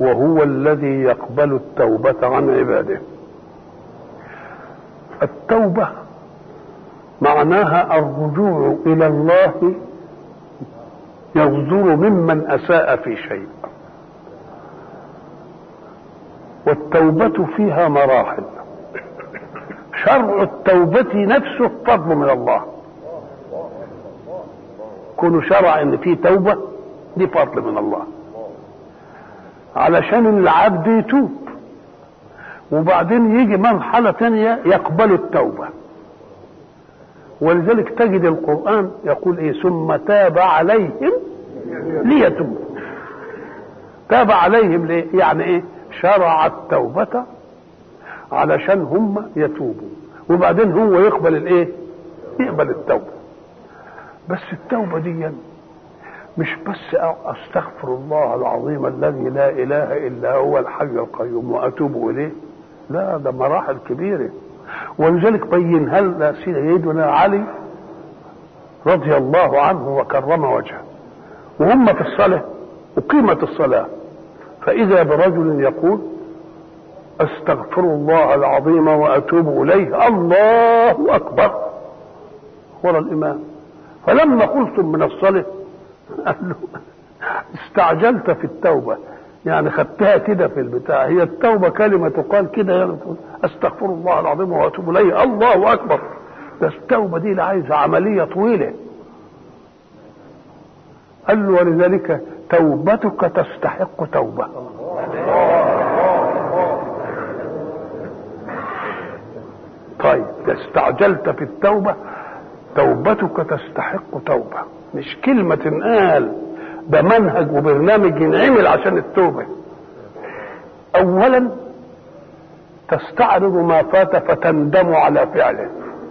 وهو الذي يقبل التوبة عن عباده التوبة معناها الرجوع إلى الله يصدر ممن أساء في شيء والتوبة فيها مراحل شرع التوبة نفسه فضل من الله كونه شرع ان في توبة دي فضل من الله علشان العبد يتوب وبعدين يجي مرحلة تانية يقبل التوبة ولذلك تجد القرآن يقول ايه ثم تاب عليهم ليتوبوا تاب عليهم ليه يعني ايه شرع التوبة علشان هم يتوبوا وبعدين هو يقبل الايه يقبل التوبة بس التوبة دي مش بس استغفر الله العظيم الذي لا اله الا هو الحي القيوم واتوب اليه لا ده مراحل كبيره ولذلك بينها لنا سيدنا علي رضي الله عنه وكرم وجهه وهم في الصلاه اقيمت الصلاه فاذا برجل يقول استغفر الله العظيم واتوب اليه الله اكبر ورا الامام فلما قلتم من الصلاه قال له استعجلت في التوبه يعني خدتها كده في البتاع هي التوبه كلمه تقال كده يعني استغفر الله العظيم واتوب اليه الله اكبر بس التوبه دي اللي عايزه عمليه طويله قال له ولذلك توبتك تستحق توبه طيب استعجلت في التوبه توبتك تستحق توبه مش كلمه تنقال ده منهج وبرنامج ينعمل عشان التوبه اولا تستعرض ما فات فتندم على فعله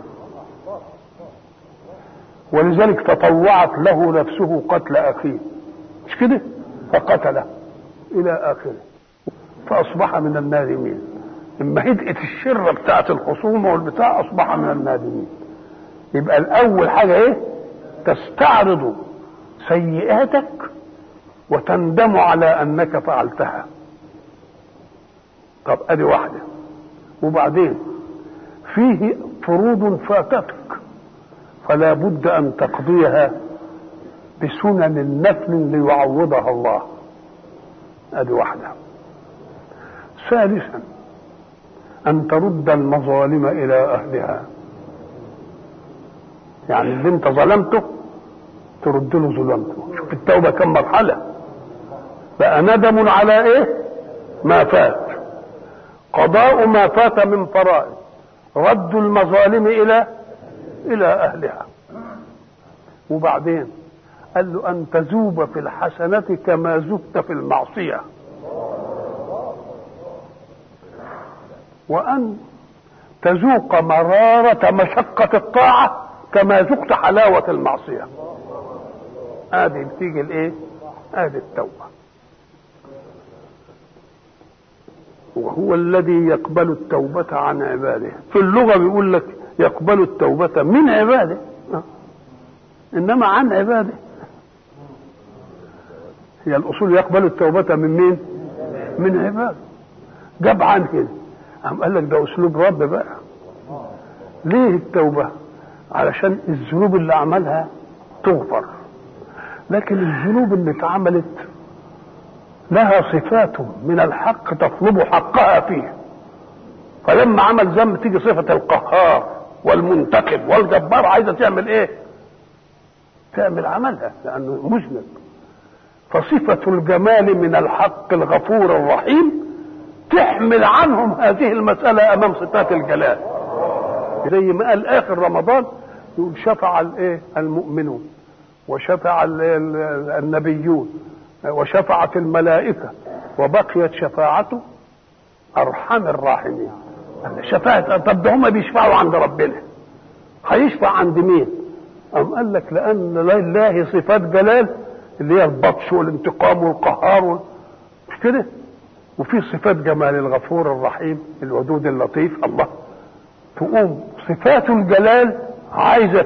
ولذلك تطوعت له نفسه قتل اخيه مش كده فقتله الى اخره فاصبح من النادمين اما هدأت الشرة بتاعت الخصومة والبتاع اصبح من النادمين يبقى الاول حاجة ايه تستعرض سيئاتك وتندم على انك فعلتها طب ادي واحده وبعدين فيه فروض فاتتك فلا بد ان تقضيها بسنن النفل ليعوضها الله ادي واحده ثالثا ان ترد المظالم الى اهلها يعني اللي انت ظلمته ترد له ظلمته شوف التوبه كم مرحله بقى ندم على ايه ما فات قضاء ما فات من فرائض رد المظالم الى الى اهلها وبعدين قال له ان تذوب في الحسنة كما ذبت في المعصية وان تذوق مرارة مشقة الطاعة كما ذقت حلاوة المعصية ادي بتيجي الايه ادي التوبة وهو الذي يقبل التوبة عن عباده في اللغة بيقول لك يقبل التوبة من عباده إنما عن عباده هي الأصول يقبل التوبة من مين من عباده جاب عن كده قام قال لك ده أسلوب رب بقى ليه التوبة علشان الذنوب اللي عملها تغفر لكن الذنوب اللي اتعملت لها صفات من الحق تطلب حقها فيه فلما عمل ذنب تيجي صفة القهار والمنتقم والجبار عايزة تعمل ايه تعمل عملها لأنه مذنب فصفة الجمال من الحق الغفور الرحيم تحمل عنهم هذه المسألة أمام صفات الجلال زي ما قال آخر رمضان يقول شفع الايه المؤمنون وشفع النبيون وشفعت الملائكة وبقيت شفاعته أرحم الراحمين شفاعة طب ده هم بيشفعوا عند ربنا هيشفع عند مين؟ أم قال لك لأن لله صفات جلال اللي هي البطش والانتقام والقهار وال... مش كده؟ وفي صفات جمال الغفور الرحيم الودود اللطيف الله تقوم صفات الجلال عايزة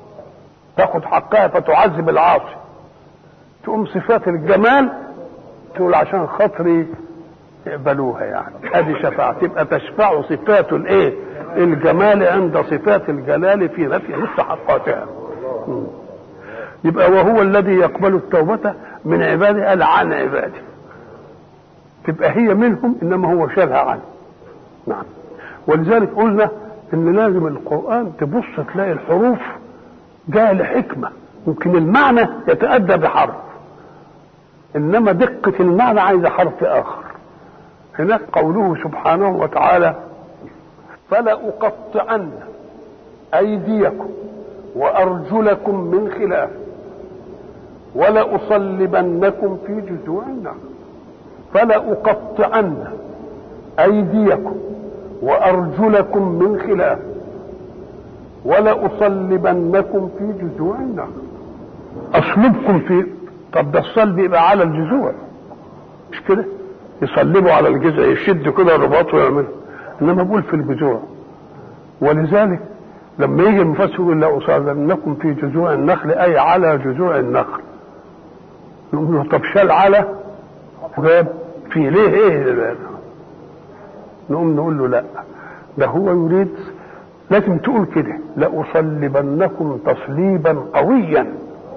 تاخد حقها فتعذب العاصي تقوم صفات الجمال تقول عشان خاطري يقبلوها يعني ادي شفاعة تبقى تشفع صفات الايه الجمال عند صفات الجلال في نفي مستحقاتها يبقى وهو الذي يقبل التوبة من عباده قال عن عباده تبقى هي منهم انما هو شالها عنه نعم ولذلك قلنا ان لازم القرآن تبص تلاقي الحروف جايه لحكمة يمكن المعنى يتأدى بحرف انما دقة المعنى عايزة حرف اخر هناك قوله سبحانه وتعالى فلا أقطعن أيديكم وأرجلكم من خلاف ولا أصلبنكم في جذوع النخل فلا أقطعن أيديكم وأرجلكم من خلاف ولا أصلبنكم في جذوع النخل أصلبكم في طب ده الصلب يبقى على الجذوع مش كده؟ يصلبوا على الجذع يشد كده الرباط ويعمله انما بقول في الجذوع ولذلك لما يجي المفسر يقول لا اصلبنكم في جذوع النخل اي على جذوع النخل نقول له طب شال على جاب في ليه ايه نقوم نقول له لا ده هو يريد لازم تقول كده لأصلبنكم تصليبا قويا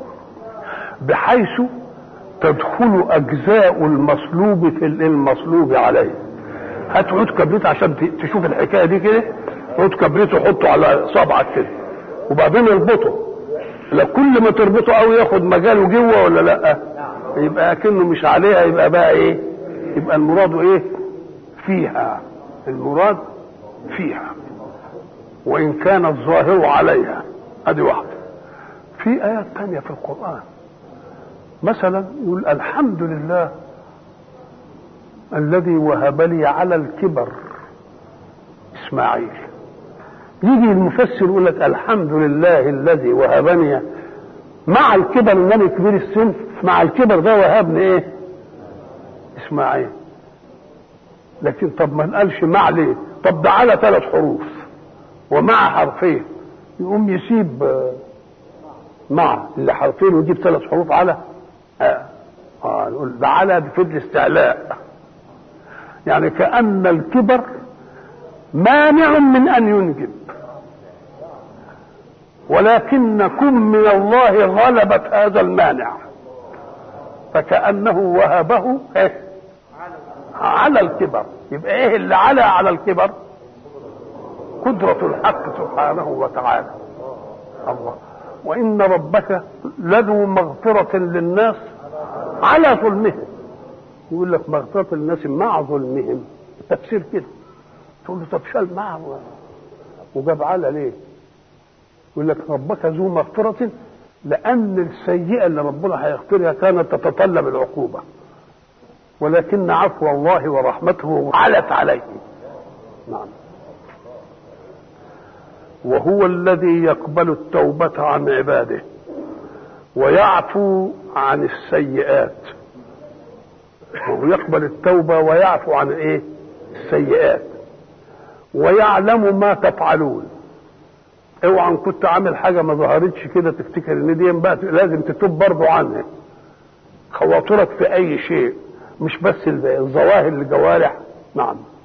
بحيث تدخل اجزاء المصلوب في المصلوب عليه هات عود كبريت عشان تشوف الحكايه دي كده عود كبريت وحطه على صبعك كده وبعدين اربطه لا كل ما تربطه قوي ياخد مجاله جوه ولا لا يبقى كأنه مش عليها يبقى بقى ايه يبقى المراد ايه فيها المراد فيها وان كان الظاهر عليها ادي واحده في ايات تانية في القران مثلا يقول الحمد لله الذي وهب لي على الكبر اسماعيل يجي المفسر يقول لك الحمد لله الذي وهبني مع الكبر انني كبير السن مع الكبر ده وهبني ايه اسماعيل لكن طب ما نقالش مع ليه طب ده على ثلاث حروف ومع حرفين يقوم يسيب مع اللي حرفين ويجيب ثلاث حروف على آه. آه نقول ده على بفيد الاستعلاء يعني كأن الكبر مانع من أن ينجب ولكن كن من الله غلبت هذا المانع فكأنه وهبه إيه؟ على الكبر يبقى ايه اللي على على الكبر قدرة الحق سبحانه وتعالى الله وإن ربك لذو مغفرة للناس على ظلمهم يقول لك مغفرة للناس مع ظلمهم تفسير كده تقول له طب شال معه وجاب على ليه؟ يقول لك ربك ذو مغفرة لأن السيئة اللي ربنا هيغفرها كانت تتطلب العقوبة ولكن عفو الله ورحمته علت عليه نعم وهو الذي يقبل التوبة عن عباده ويعفو عن السيئات وهو يقبل التوبة ويعفو عن ايه السيئات ويعلم ما تفعلون اوعى ان كنت عامل حاجه ما ظهرتش كده تفتكر ان دي بقى لازم تتوب برضه عنها خواطرك في اي شيء مش بس الظواهر الجوارح نعم